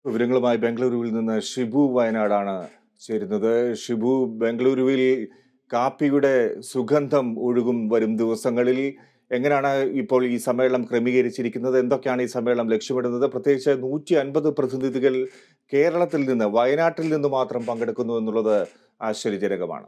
വിവരങ്ങളുമായി ബംഗളൂരുവിൽ നിന്ന് ഷിബു വയനാടാണ് ചേരുന്നത് ഷിബു ബംഗളൂരുവിൽ കാപ്പിയുടെ സുഗന്ധം ഒഴുകും വരും ദിവസങ്ങളിൽ എങ്ങനെയാണ് ഇപ്പോൾ ഈ സമ്മേളനം ക്രമീകരിച്ചിരിക്കുന്നത് എന്തൊക്കെയാണ് ഈ സമ്മേളനം ലക്ഷ്യമിടുന്നത് പ്രത്യേകിച്ച് നൂറ്റി അൻപത് പ്രതിനിധികൾ കേരളത്തിൽ നിന്ന് വയനാട്ടിൽ നിന്ന് മാത്രം പങ്കെടുക്കുന്നു എന്നുള്ളത് ആശ്ചര്യജനകമാണ്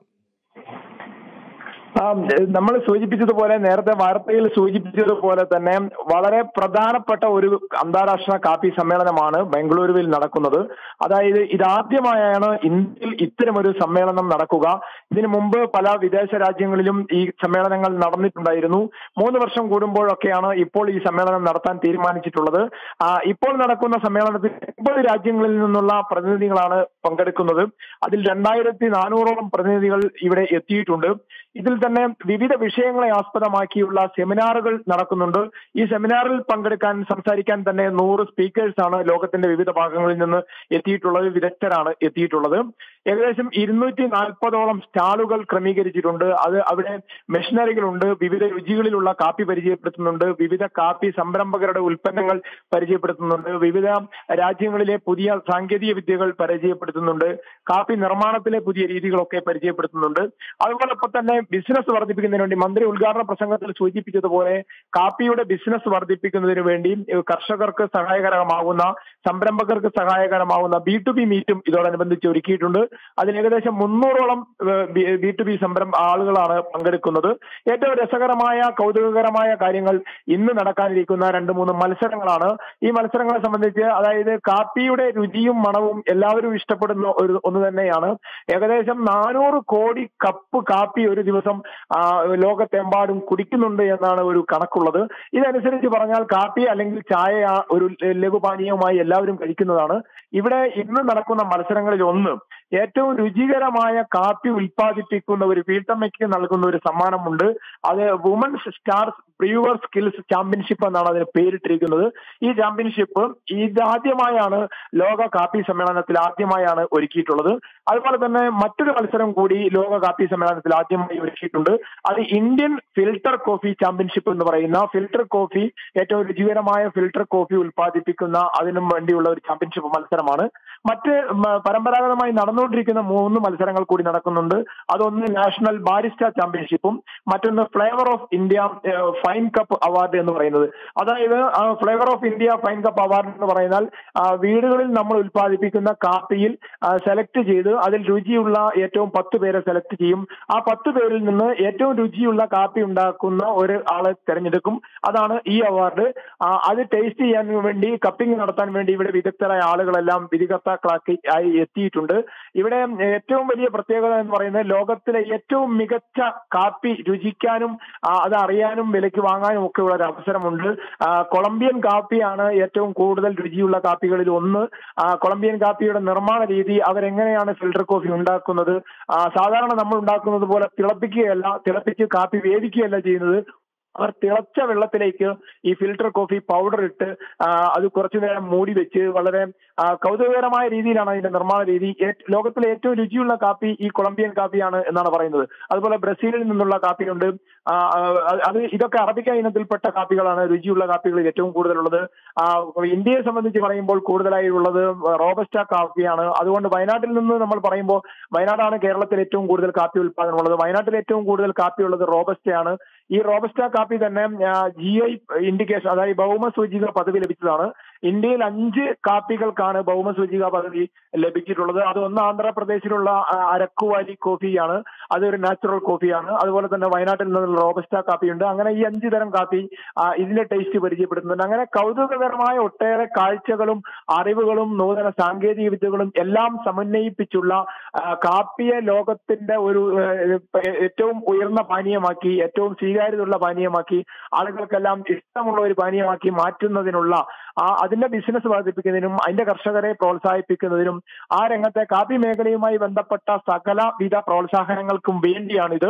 നമ്മൾ സൂചിപ്പിച്ചതുപോലെ നേരത്തെ വാർത്തയിൽ സൂചിപ്പിച്ചതുപോലെ തന്നെ വളരെ പ്രധാനപ്പെട്ട ഒരു അന്താരാഷ്ട്ര കാപ്പി സമ്മേളനമാണ് ബംഗളൂരുവിൽ നടക്കുന്നത് അതായത് ഇതാദ്യമായാണ് ഇന്ത്യയിൽ ഇത്തരമൊരു സമ്മേളനം നടക്കുക ഇതിനു മുമ്പ് പല വിദേശ രാജ്യങ്ങളിലും ഈ സമ്മേളനങ്ങൾ നടന്നിട്ടുണ്ടായിരുന്നു മൂന്ന് വർഷം കൂടുമ്പോഴൊക്കെയാണ് ഇപ്പോൾ ഈ സമ്മേളനം നടത്താൻ തീരുമാനിച്ചിട്ടുള്ളത് ഇപ്പോൾ നടക്കുന്ന സമ്മേളനത്തിൽ എൺപത് രാജ്യങ്ങളിൽ നിന്നുള്ള പ്രതിനിധികളാണ് പങ്കെടുക്കുന്നത് അതിൽ രണ്ടായിരത്തി നാനൂറോളം പ്രതിനിധികൾ ഇവിടെ എത്തിയിട്ടുണ്ട് ഇതിൽ തന്നെ വിവിധ വിഷയങ്ങളെ ആസ്പദമാക്കിയുള്ള സെമിനാറുകൾ നടക്കുന്നുണ്ട് ഈ സെമിനാറിൽ പങ്കെടുക്കാൻ സംസാരിക്കാൻ തന്നെ നൂറ് സ്പീക്കേഴ്സ് ആണ് ലോകത്തിന്റെ വിവിധ ഭാഗങ്ങളിൽ നിന്ന് എത്തിയിട്ടുള്ളത് വിദഗ്ധരാണ് എത്തിയിട്ടുള്ളത് ഏകദേശം ഇരുന്നൂറ്റി നാൽപ്പതോളം സ്റ്റാളുകൾ ക്രമീകരിച്ചിട്ടുണ്ട് അത് അവിടെ മെഷീനറികളുണ്ട് വിവിധ രുചികളിലുള്ള കാപ്പി പരിചയപ്പെടുത്തുന്നുണ്ട് വിവിധ കാപ്പി സംരംഭകരുടെ ഉൽപ്പന്നങ്ങൾ പരിചയപ്പെടുത്തുന്നുണ്ട് വിവിധ രാജ്യങ്ങളിലെ പുതിയ സാങ്കേതിക വിദ്യകൾ പരിചയപ്പെടുത്തുന്നുണ്ട് കാപ്പി നിർമ്മാണത്തിലെ പുതിയ രീതികളൊക്കെ പരിചയപ്പെടുത്തുന്നുണ്ട് അതുപോലൊപ്പം തന്നെ ബിസിനസ് വർദ്ധിപ്പിക്കുന്നതിന് വേണ്ടി മന്ത്രി ഉദ്ഘാടന പ്രസംഗത്തിൽ സൂചിപ്പിച്ചതുപോലെ കാപ്പിയുടെ ബിസിനസ് വർദ്ധിപ്പിക്കുന്നതിന് വേണ്ടി കർഷകർക്ക് സഹായകരമാകുന്ന സംരംഭകർക്ക് സഹായകരമാകുന്ന ബി ടു ബി മീറ്റും ഇതോടനുബന്ധിച്ച് ഒരുക്കിയിട്ടുണ്ട് അതിൽ ഏകദേശം മുന്നൂറോളം ബി ടു ബി സംരംഭ ആളുകളാണ് പങ്കെടുക്കുന്നത് ഏറ്റവും രസകരമായ കൗതുകകരമായ കാര്യങ്ങൾ ഇന്ന് നടക്കാനിരിക്കുന്ന രണ്ട് മൂന്ന് മത്സരങ്ങളാണ് ഈ മത്സരങ്ങളെ സംബന്ധിച്ച് അതായത് കാപ്പിയുടെ രുചിയും മണവും എല്ലാവരും ഇഷ്ടപ്പെടുന്ന ഒരു ഒന്ന് തന്നെയാണ് ഏകദേശം നാനൂറ് കോടി കപ്പ് കാപ്പി ഒരു ദിവസം ലോകത്തെമ്പാടും കുടിക്കുന്നുണ്ട് എന്നാണ് ഒരു കണക്കുള്ളത് ഇതനുസരിച്ച് പറഞ്ഞാൽ കാപ്പി അല്ലെങ്കിൽ ചായ ഒരു ലഘുപാനീയവുമായി എല്ലാവരും കഴിക്കുന്നതാണ് ഇവിടെ ഇന്ന് നടക്കുന്ന മത്സരങ്ങളിൽ ഒന്ന് ഏറ്റവും രുചികരമായ കാപ്പി ഉൽപ്പാദിപ്പിക്കുന്ന ഒരു വീട്ടമ്മയ്ക്ക് നൽകുന്ന ഒരു സമ്മാനമുണ്ട് അത് women's stars brewer skills championship എന്നാണ് അതിന് പേരിട്ടിരിക്കുന്നത് ഈ ചാമ്പ്യൻഷിപ്പ് ഇതാദ്യമായാണ് ലോക കാപ്പി സമ്മേളനത്തിൽ ആദ്യമായാണ് ഒരുക്കിയിട്ടുള്ളത് അതുപോലെ തന്നെ മറ്റൊരു മത്സരം കൂടി ലോക കാപ്പി സമ്മേളനത്തിൽ ആദ്യമായി ഒരുക്കിയിട്ടുണ്ട് അത് ഇന്ത്യൻ ഫിൽട്ടർ കോഫി ചാമ്പ്യൻഷിപ്പ് എന്ന് പറയുന്ന ഫിൽട്ടർ കോഫി ഏറ്റവും രുചികരമായ ഫിൽട്ടർ കോഫി ഉൽപ്പാദിപ്പിക്കുന്ന അതിനും വേണ്ടിയുള്ള ഒരു ചാമ്പ്യൻഷിപ്പ് മത്സരമാണ് മറ്റ് പരമ്പരാഗതമായി നടന്നുകൊണ്ടിരിക്കുന്ന മൂന്ന് മത്സരങ്ങൾ കൂടി നടക്കുന്നുണ്ട് അതൊന്ന് നാഷണൽ ബാരിസ്റ്റ ചാമ്പ്യൻഷിപ്പും മറ്റൊന്ന് flavour of India fine cup award എന്ന് പറയുന്നത് അതായത് flavour of India fine cup award എന്ന് പറയുന്നാൽ വീടുകളിൽ നമ്മൾ ഉൽപ്പാദിപ്പിക്കുന്ന കാപ്പിയിൽ സെലക്ട് ചെയ്ത് അതിൽ രുചിയുള്ള ഏറ്റവും പത്ത് പേരെ സെലക്ട് ചെയ്യും ആ പത്ത് പേരിൽ നിന്ന് ഏറ്റവും രുചിയുള്ള കാപ്പി ഉണ്ടാക്കുന്ന ഒരു ആളെ തിരഞ്ഞെടുക്കും അതാണ് ഈ അവാർഡ് അത് ടേസ്റ്റ് ചെയ്യാൻ വേണ്ടി കപ്പിംഗ് നടത്താൻ വേണ്ടി ഇവിടെ വിദഗ്ധരായ ആളുകളെല്ലാം വിധികർത്താക്കളാക്കി ആയി എത്തിയിട്ടുണ്ട് ഇവിടെ ഏറ്റവും വലിയ പ്രത്യേകത എന്ന് പറയുന്നത് ലോകത്തിലെ ഏറ്റവും മികച്ച കാപ്പി രുചിക്കാനും അത് അറിയാനും വിലയ്ക്ക് വാങ്ങാനും ഒക്കെ ഉള്ള ഒരു അവസരമുണ്ട് കൊളംബിയൻ കാപ്പിയാണ് ഏറ്റവും കൂടുതൽ രുചിയുള്ള കാപ്പികളിൽ ഒന്ന് കൊളംബിയൻ കാപ്പിയുടെ നിർമ്മാണ രീതി അവരെങ്ങനെയാണ് ഫിൽട്ടർ കോഫി ഉണ്ടാക്കുന്നത് സാധാരണ നമ്മൾ ഉണ്ടാക്കുന്നത് പോലെ തിളപ്പിക്കുകയല്ല തിളപ്പിച്ച് കാപ്പി വേവിക്കുകയല്ല ചെയ്യുന്നത് അവർ തിളച്ച വെള്ളത്തിലേക്ക് ഈ ഫിൽട്ടർ കോഫി പൗഡർ ഇട്ട് അത് കുറച്ചു നേരം മൂടി വെച്ച് വളരെ കൗതുകകരമായ രീതിയിലാണ് അതിന്റെ നിർമ്മാണ രീതി ലോകത്തിലെ ഏറ്റവും രുചിയുള്ള കാപ്പി ഈ കൊളംബിയൻ കാപ്പിയാണ് എന്നാണ് പറയുന്നത് അതുപോലെ ബ്രസീലിൽ നിന്നുള്ള കാപ്പിയുണ്ട് അത് ഇതൊക്കെ അറബിക്ക ഇനത്തിൽപ്പെട്ട കാപ്പികളാണ് രുചിയുള്ള കാപ്പികളിൽ ഏറ്റവും കൂടുതലുള്ളത് ഇന്ത്യയെ സംബന്ധിച്ച് പറയുമ്പോൾ കൂടുതലായി ഉള്ളത് റോബസ്റ്റ കാപ്പിയാണ് അതുകൊണ്ട് വയനാട്ടിൽ നിന്ന് നമ്മൾ പറയുമ്പോൾ വയനാടാണ് കേരളത്തിൽ ഏറ്റവും കൂടുതൽ കാപ്പി ഉൽപ്പാദനമുള്ളത് വയനാട്ടിൽ ഏറ്റവും കൂടുതൽ കാപ്പി ഉള്ളത് റോബസ്റ്റയാണ് ഈ റോബസ്റ്റ കാപ്പി തന്നെ ജി ഐ ഇൻഡിക്കേഷൻ അതായത് ഭൗമ സൂചിക പദവി ലഭിച്ചതാണ് ഇന്ത്യയിൽ അഞ്ച് കാപ്പികൾക്കാണ് ഭൗമ സൂചിക പദവി ലഭിച്ചിട്ടുള്ളത് അത് ഒന്ന് ആന്ധ്രാപ്രദേശിലുള്ള അരക്കുവാലി കോഫിയാണ് അതൊരു നാച്ചുറൽ കോഫിയാണ് അതുപോലെ തന്നെ വയനാട്ടിൽ നിന്നുള്ള റോബസ്റ്റ കാപ്പിയുണ്ട് അങ്ങനെ ഈ അഞ്ച് തരം കാപ്പി ഇതിന്റെ ടേസ്റ്റ് പരിചയപ്പെടുത്തുന്നുണ്ട് അങ്ങനെ കൗതുകകരമായ ഒട്ടേറെ കാഴ്ചകളും അറിവുകളും നൂതന സാങ്കേതിക വിദ്യകളും എല്ലാം സമന്വയിപ്പിച്ചുള്ള കാപ്പിയെ ലോകത്തിന്റെ ഒരു ഏറ്റവും ഉയർന്ന പാനീയമാക്കി ഏറ്റവും സ്വീകാര്യതയുള്ള പാനീയമാക്കി ആളുകൾക്കെല്ലാം ഇഷ്ടമുള്ള ഒരു പാനീയമാക്കി മാറ്റുന്നതിനുള്ള ആ അതിന്റെ ബിസിനസ് വർദ്ധിപ്പിക്കുന്നതിനും അതിന്റെ കർഷകരെ പ്രോത്സാഹിപ്പിക്കുന്നതിനും ആ രംഗത്തെ കാപ്പി മേഖലയുമായി ബന്ധപ്പെട്ട സകലവിധ പ്രോത്സാഹനങ്ങൾക്കും വേണ്ടിയാണിത്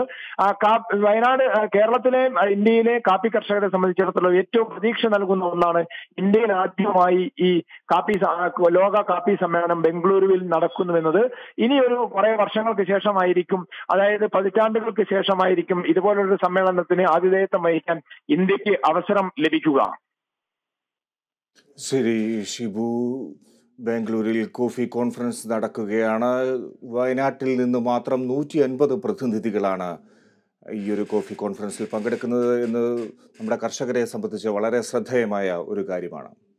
വയനാട് കേരളത്തിലെ ഇന്ത്യയിലെ കാപ്പി കർഷകരെ സംബന്ധിച്ചിടത്തോളം ഏറ്റവും പ്രതീക്ഷ നൽകുന്ന ഒന്നാണ് ഇന്ത്യയിൽ ആദ്യമായി ഈ കാപ്പി ലോക കാപ്പി സമ്മേളനം ബംഗളൂരുവിൽ നടക്കുന്നുവെന്നത് ഇനി ഒരു കുറെ വർഷങ്ങൾക്ക് ശേഷമായിരിക്കും അതായത് പതിറ്റാണ്ടുകൾക്ക് ശേഷമായിരിക്കും ഇതുപോലൊരു സമ്മേളനത്തിന് ആതിഥേയത്വം വഹിക്കാൻ ഇന്ത്യക്ക് അവസരം ലഭിക്കുക ശരി ഷിബു ബാംഗ്ലൂരിൽ കോഫി കോൺഫറൻസ് നടക്കുകയാണ് വയനാട്ടിൽ നിന്ന് മാത്രം നൂറ്റി അൻപത് പ്രതിനിധികളാണ് ഈ ഒരു കോഫി കോൺഫറൻസിൽ പങ്കെടുക്കുന്നത് എന്ന് നമ്മുടെ കർഷകരെ സംബന്ധിച്ച് വളരെ ശ്രദ്ധേയമായ ഒരു കാര്യമാണ്